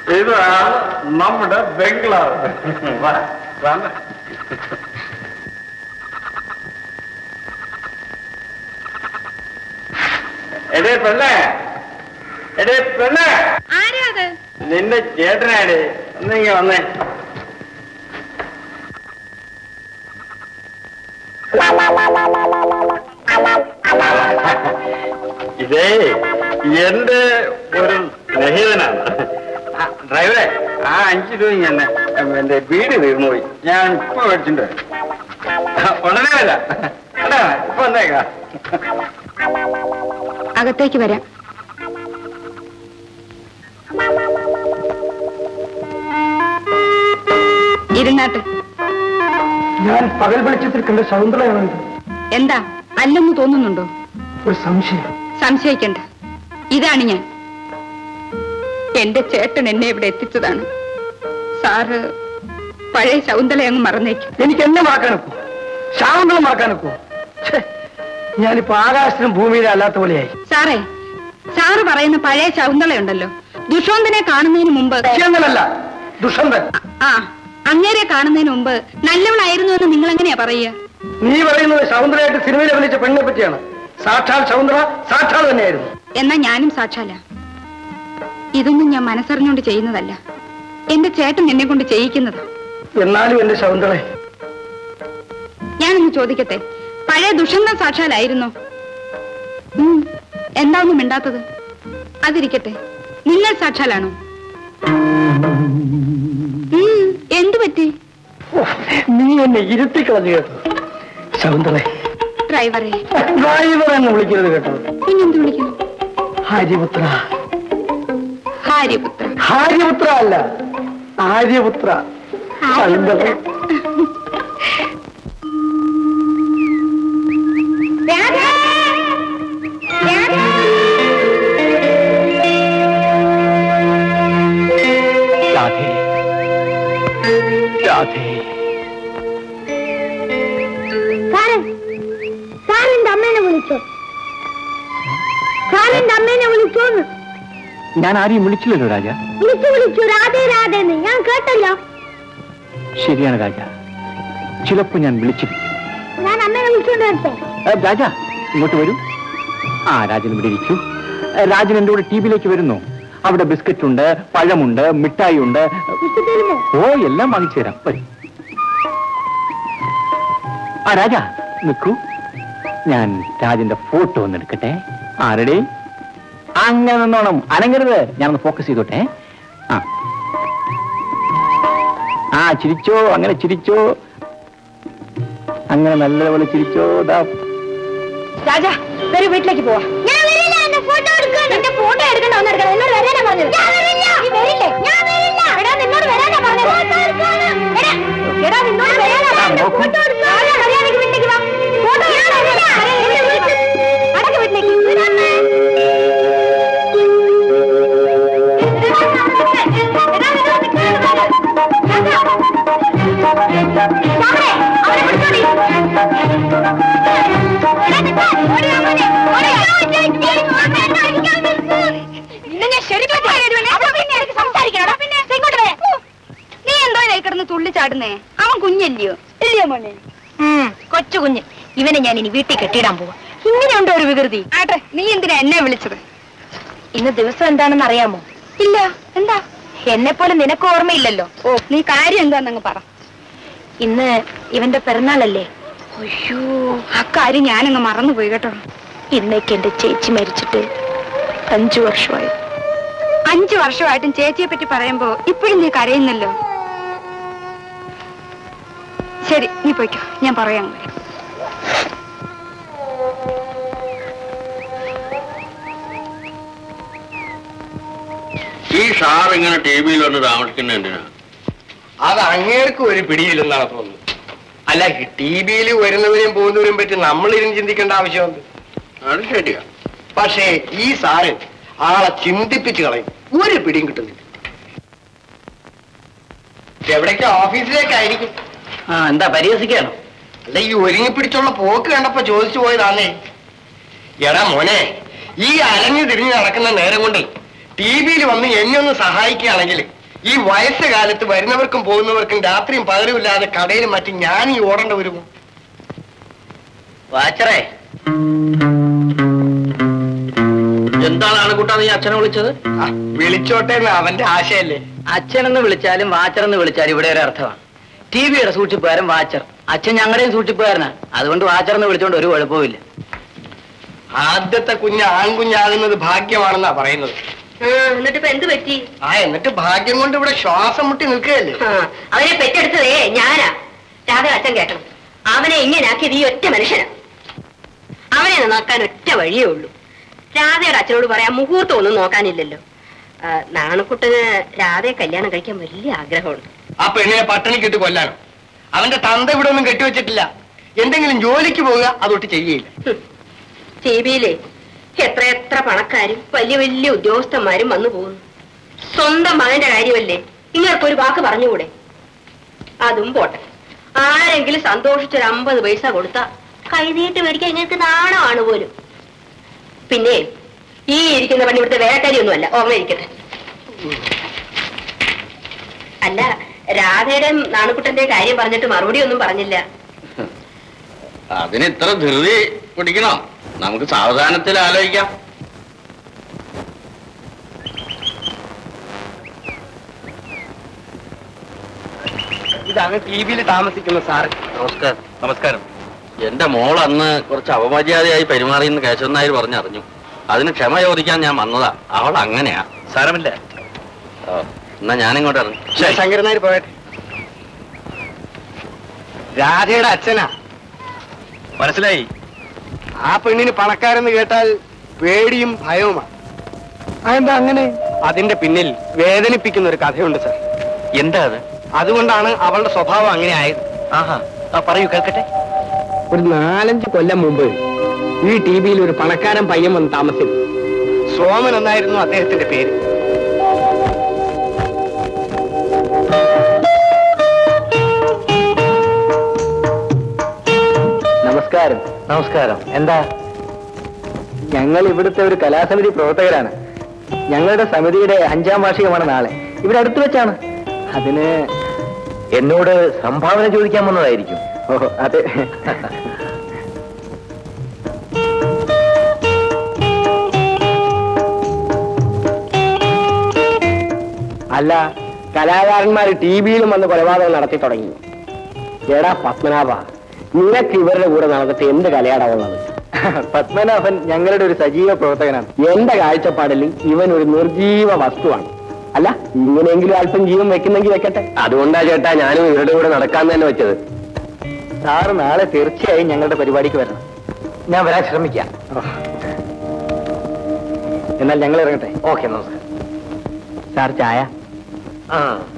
ഇതാണ് നമ്മുടെ ബംഗ്ലാവ് വാ, വാ. എടേ പെണ്ണേ എടേ പെണ്ണേ ആരാ അത് നിന്റെ ചേട്ടനാടേ ഒന്നിങ്ങ വന്നേ ഇതേ എന്റെ ഒരു സ്നേഹിതനാണ് ആ, ഡ്രൈവറെ ആ അഞ്ചു രൂപ തന്നെ എന്റെ വീട് തീർന്നുപോയി ഞാൻ ഇപ്പൊ മേടിച്ചിട്ട് വരാം. ആ, ഉടനെ വരാ കേട്ടാ ഇപ്പൊ വന്നേക്കാം അകത്തേക്ക് വരാം ഇരുന്നാട്ട് ഞാൻ പകൽ വെളിച്ചത്തിൽ കണ്ട ശകുന്തളയാണത് എന്താ അല്ലെന്ന് തോന്നുന്നുണ്ടോ ഒരു സംശയം സംശയിക്കണ്ട ഇതാണ് ഞാൻ എന്റെ ചേട്ടൻ എന്നെ ഇവിടെ എത്തിച്ചതാണ് സാറ് പഴയ ശകുന്തള അങ്ങ് മറന്നേക്കും എനിക്ക് എന്നെ മറക്കാനൊക്കൂ ശാന്തളം മറക്കാനൊക്കൂ ഛേ, ഞാനിപ്പോ ആകാശത്തിനും ഭൂമിയിലും അല്ലാത്ത പോലെയായി സാറേ സാറ് പറയുന്ന പഴയ ശകുന്തളയുണ്ടല്ലോ ദുഷോന്തനെ കാണുന്നതിന് മുമ്പ് ശകുന്തളല്ല ദുഷന്തൻ ആ അങ്ങേരെ കാണുന്നതിന് മുമ്പ് നല്ലവളായിരുന്നു എന്ന് നിങ്ങൾ എങ്ങനെയാ പറയുക നീ പറയുന്നത് ശകുന്തളയായിട്ട് സിനിമയിൽ അഭിനയിച്ച പെണ്ണിനെ പറ്റിയാണ് സാക്ഷാൽ ശകുന്തള സാക്ഷാൽ തന്നെയായിരുന്നു എന്നാ ഞാനും സാക്ഷാല ഇതൊന്നും ഞാൻ മനസ്സറിഞ്ഞുകൊണ്ട് ചെയ്യുന്നതല്ല എന്റെ ചേട്ടൻ എന്നെ കൊണ്ട് ചെയ്യിക്കുന്നതാ എന്നാലും എന്റെ ശകുന്തളെ ഞാനൊന്ന് ചോദിക്കട്ടെ പഴയ ദുഷന്തൻ സാക്ഷാലായിരുന്നോ ഉം, എന്താ ഒന്നും മിണ്ടാത്തത് അതിരിക്കട്ടെ നിങ്ങൾ സാക്ഷാലാണോ ഉം, എന്തു പറ്റി ഓ, നീ എന്നെ ഇരുത്തിക്കളഞ്ഞു കേട്ടോ ശകുന്തളെ ഡ്രൈവറെ ഡ്രൈവർ എന്ന് വിളിക്കരുത് കേട്ടോ പിന്നെന്ത് വിളിക്കുന്നു ആര്യപുത്ര ഹാര്യപുത്ര ആര്യപുത്ര അല്ല ആര്യപുത്ര ശകുന്തളെ രാധേ രാധേ സാറിന്റെ അമ്മേനെ വിളിച്ചോ സാറിന്റെ അമ്മേനെ വിളിച്ചോന്ന് ഞാൻ ആരെയും വിളിച്ചില്ലല്ലോ രാജ വിളിച്ചു വിളിച്ചു രാധേ രാധേന്ന് ഞാൻ കേട്ടല്ലോ ശരിയാണ് രാജ ചിലപ്പോ ഞാൻ വിളിച്ചിരിക്കും ഞാൻ അമ്മേനെ വിളിച്ചോണ്ട് വരട്ടെ ഏ, രാജ ഇങ്ങോട്ട് വരൂ ആ രാജൻ ഇവിടെ ഇരിക്കൂ ഏ, രാജൻ എന്റെ കൂടെ ടി വിയിലേക്ക് വരുന്നു അവിടെ ബിസ്ക്കറ്റ് ഉണ്ട് പഴമുണ്ട് മിഠായി ഉണ്ട് വിട്ടു തരുമോ ഓ എല്ലാം വാങ്ങിച്ചു തരാം വരൂ ആ രാജ നിൽക്കൂ ഞാൻ രാജന്റെ ഫോട്ടോ ഒന്ന് എടുക്കട്ടെ ആരുടെ അങ്ങനെ നിന്നോണം അനങ്ങരുത് ഞാനൊന്ന് ഫോക്കസ് ചെയ്തോട്ടെ ആ ആ ചിരിച്ചോ അങ്ങനെ ചിരിച്ചോ അങ്ങനെ നല്ലപോലെ ചിരിച്ചോ ദാ രാജ വരൂ വീട്ടിലേക്ക് പോവാ ഞാൻ വരില്ല എന്റെ ഫോട്ടോ എടുക്കാൻ എന്റെ ഫോട്ടോ എടുക്കണ്ട ഒന്ന് എടുക്കണം എന്നോട് വരാനാ പറഞ്ഞത് ഞാൻ വരില്ല നീ വരില്ലേ ഞാൻ വരില്ല എടാ നിന്നോട് വരാനാ പറഞ്ഞത് ഫോട്ടോ എടുക്കാണ് എടാ എടാ നിന്നോട് വരാനാ പറഞ്ഞത് നോക്കൂ. ഫോട്ടോ എടുക്കാൻ മര്യാദയ്ക്ക് വീട്ടിലേക്ക് വാ ഫോട്ടോ ഞാൻ വരില്ല അടക്ക് വീട്ടിലേക്ക് വരാമേ നീ എന്തോ ഇതിൽ കിടന്ന് തുള്ളിച്ചാടുന്നേ അവൻ കുഞ്ഞല്ലയോ ഇല്ലയോ മോനെ കൊച്ചു കുഞ്ഞ് ഇവനെ ഞാൻ ഇനി വീട്ടിൽ കെട്ടിയിടാൻ പോവാ ഇങ്ങനെയുണ്ടോ ഒരു വികൃതി ആട്ടെ നീ എന്തിനാ എന്നെ വിളിച്ചത് ഇന്ന് ദിവസം എന്താണെന്ന് അറിയാമോ ഇല്ല എന്താ എന്നെ പോലെ നിനക്ക് ഓർമ്മയില്ലല്ലോ ഓ നീ കാര്യം എന്താന്നങ്ങ് പറ ഇന്ന് ഇവന്റെ പിറന്നാളല്ലേ അയ്യോ ആ കാര്യം ഞാനങ്ങ് മറന്നുപോയി കേട്ടോ ഇന്നേക്ക് എന്റെ ചേച്ചി മരിച്ചിട്ട് അഞ്ചു വർഷമായി അഞ്ചു വർഷമായിട്ടും ചേച്ചിയെ പറ്റി പറയുമ്പോ ഇപ്പോഴും നീ കരയുന്നല്ലോ ശരി നീ പോയിക്കോ ഞാൻ പറയാം അങ്ങോട്ട്. ഈ സാർ ഇങ്ങനെ ടി വിയിൽ വന്ന് താമസിക്കുന്ന എന്തിനാ അത് അങ്ങേർക്ക് ഒരു പിടിയില്ലെന്നാണ് തോന്നുന്നത് അല്ല ടി വിയിൽ വരുന്നവരെയും പോകുന്നവരെയും പറ്റി നമ്മളിരുന്ന് ചിന്തിക്കേണ്ട ആവശ്യമുണ്ട് അത് ശരിയാ പക്ഷേ ഈ സാറ് ആളെ ചിന്തിപ്പിച്ച് കളയും ഒരു പിടിയും കിട്ടുന്നില്ല എവിടേക്ക് ഓഫീസിലേക്കായിരിക്കും ആ എന്താ പരിഹസിക്കാണോ അല്ല ഈ ഒരുങ്ങി പിടിച്ചുള്ള പോക്ക് കണ്ടപ്പോ ചോദിച്ചു പോയതാന്നേ എടാ മോനെ ഈ അലഞ്ഞു തിരിഞ്ഞു നടക്കുന്ന നേരം കൊണ്ട് ടി വിയിൽ വന്ന് എന്നെ ഒന്ന് സഹായിക്കുകയാണെങ്കിൽ ഈ വയസ്സുകാലത്ത് വരുന്നവർക്കും പോകുന്നവർക്കും രാത്രിയും പകലുമില്ലാതെ കടയിലും മറ്റും ഞാൻ ഈ ഓടേണ്ട വരുമോ വാച്ചറേ എന്താണ് ആണുകുട്ടാ നീ അച്ഛനെ വിളിച്ചത് ആ, വിളിച്ചോട്ടെ എന്ന് അവന്റെ ആശയല്ലേ അച്ഛനെന്ന് വിളിച്ചാലും വാച്ചറെന്ന് വിളിച്ചാലും ഇവിടെ ഒരു അർത്ഥമാണ് ടി വിയുടെ സൂക്ഷിപ്പുകാരൻ വാച്ചർ അച്ഛൻ ഞങ്ങളുടെയും സൂക്ഷിപ്പുകാരനാ അതുകൊണ്ട് വാച്ചറെന്ന് വിളിച്ചോണ്ട് ഒരു കുഴപ്പമില്ല ആദ്യത്തെ കുഞ്ഞ് ആൺകുഞ്ഞാകുന്നത് ഭാഗ്യമാണെന്നാ പറയുന്നത് എന്നിട്ട് ഇപ്പൊ എന്ത് പറ്റി ആ എന്നിട്ട് ഭാഗ്യം കൊണ്ട് ഇവിടെ ശ്വാസം മുട്ടി നിൽക്കുകയല്ലേ അവനെ പെറ്റെടുത്തതേ ഞാനാ രാധ അച്ഛൻ കേട്ടണം അവനെ ഇങ്ങനാക്കിയത് ഈ ഒറ്റ മനുഷ്യനാ അവനെ നോക്കാൻ ഒറ്റ വഴിയേ ഉള്ളൂ രാധയുടെ അച്ഛനോട് പറയാൻ മുഹൂർത്തം ഒന്നും നോക്കാനില്ലല്ലോ ആ, നാണക്കുട്ടന് രാധയെ കല്യാണം കഴിക്കാൻ വലിയ ആഗ്രഹമുണ്ട് ആ പെണ്ണിനെ പട്ടിണിക്കിട്ട് കൊല്ലാനോ അവന്റെ തന്ത ഇവിടെ ഒന്നും കെട്ടിവെച്ചിട്ടില്ല എന്തെങ്കിലും ജോലിക്ക് പോവുക അതൊട്ട് ചെയ്യയില്ല ടി വിയിലെ എത്ര എത്ര പണക്കാരും വലിയ വലിയ ഉദ്യോഗസ്ഥന്മാരും വന്നു പോകുന്നു സ്വന്തം മകന്റെ കാര്യമല്ലേ ഇങ്ങനൊരു വാക്ക് പറഞ്ഞുകൂടെ അതും പോട്ടെ ആരെങ്കിലും സന്തോഷിച്ചൊരു അമ്പത് പൈസ കൊടുത്താ കൈനീട്ട് മേടിക്കാൻ ഇങ്ങൾക്ക് നാണമാണ് പോലും പിന്നെ ഈ ഇരിക്കുന്ന പണി ഇവിടുത്തെ വേലക്കാരിയൊന്നുമല്ല ഓർമ്മ ഇരിക്കട്ടെ അല്ല രാധയുടെ നാണുക്കുട്ടന്റെ കാര്യം പറഞ്ഞിട്ട് മറുപടി ഒന്നും പറഞ്ഞില്ല അതിന് ഇത്ര ധൃതി പിടിക്കണോ നമുക്ക് സാവധാനത്തിൽ ആലോചിക്കാം ഇതാണ് ടി വിയിൽ താമസിക്കുന്ന സാറ് നമസ്കാരം നമസ്കാരം എന്റെ മോൾ അന്ന് കുറച്ച് അപമര്യാദയായി പെരുമാറിയെന്ന് കേശവൻ നായർ പറഞ്ഞറിഞ്ഞു അതിന് ക്ഷമ ചോദിക്കാൻ ഞാൻ വന്നതാ അവൾ അങ്ങനെയാ സാരമില്ല ഓ, എന്നാ ഞാനിങ്ങോട്ട് ഇറങ്ങി ശങ്കരനായർ പോയട്ടെ രാധയുടെ അച്ഛനാ മനസ്സിലായി ആ പെണ്ണിന് പണക്കാരെന്ന് കേട്ടാൽ പേടിയും ഭയവുമാണ് അതെന്താ അങ്ങനെ അതിന്റെ പിന്നിൽ വേദനിപ്പിക്കുന്ന ഒരു കഥയുണ്ട് സാർ എന്താ അത് അതുകൊണ്ടാണ് അവളുടെ സ്വഭാവം അങ്ങനെ ആയത് ആഹാ ആ പറയൂ കേൾക്കട്ടെ ഒരു നാലഞ്ച് കൊല്ലം മുമ്പ് ഈ ടി വിയിൽ ഒരു പണക്കാരൻ പയ്യൻ വന്ന് താമസിച്ചു സോമൻ എന്നായിരുന്നു അദ്ദേഹത്തിന്റെ പേര് നമസ്കാരം നമസ്കാരം എന്താ ഞങ്ങൾ ഇവിടുത്തെ ഒരു കലാസമിതി പ്രവർത്തകരാണ് ഞങ്ങളുടെ സമിതിയുടെ അഞ്ചാം വാർഷികമാണ് നാളെ ഇവിടെ അടുത്ത് വെച്ചാണ് അതിന് എന്നോട് സംഭാവന ചോദിക്കാൻ വന്നതായിരിക്കും ഓ അതെ അല്ല കലാകാരന്മാർ ടി വിയിലും വന്ന് കൊലപാതകം നടത്തി തുടങ്ങി എടാ പത്മനാഭ നിനക്ക് ഇവരുടെ കൂടെ നടന്നിട്ട് എന്ത് കലയാടാ ഉള്ളത് പത്മനാഭൻ ഞങ്ങളുടെ ഒരു സജീവ പ്രവർത്തകനാണ് എന്റെ കാഴ്ചപ്പാടിൽ ഇവൻ ഒരു നിർജീവ വസ്തുവാണ് അല്ല ഇങ്ങനെയെങ്കിലും അല്പം ജീവൻ വെക്കുന്നെങ്കിൽ വെക്കട്ടെ അതുകൊണ്ടാ ചേട്ടാ ഞാനും ഇവരുടെ കൂടെ നടക്കാന്ന് തന്നെ വെച്ചത് സാറ് നാളെ തീർച്ചയായും ഞങ്ങളുടെ പരിപാടിക്ക് വരണം ഞാൻ വരാൻ ശ്രമിക്കാം എന്നാൽ ഞങ്ങൾ ഇറങ്ങട്ടെ ഓക്കെ നമസ്കാരം സാർ ചായ ആ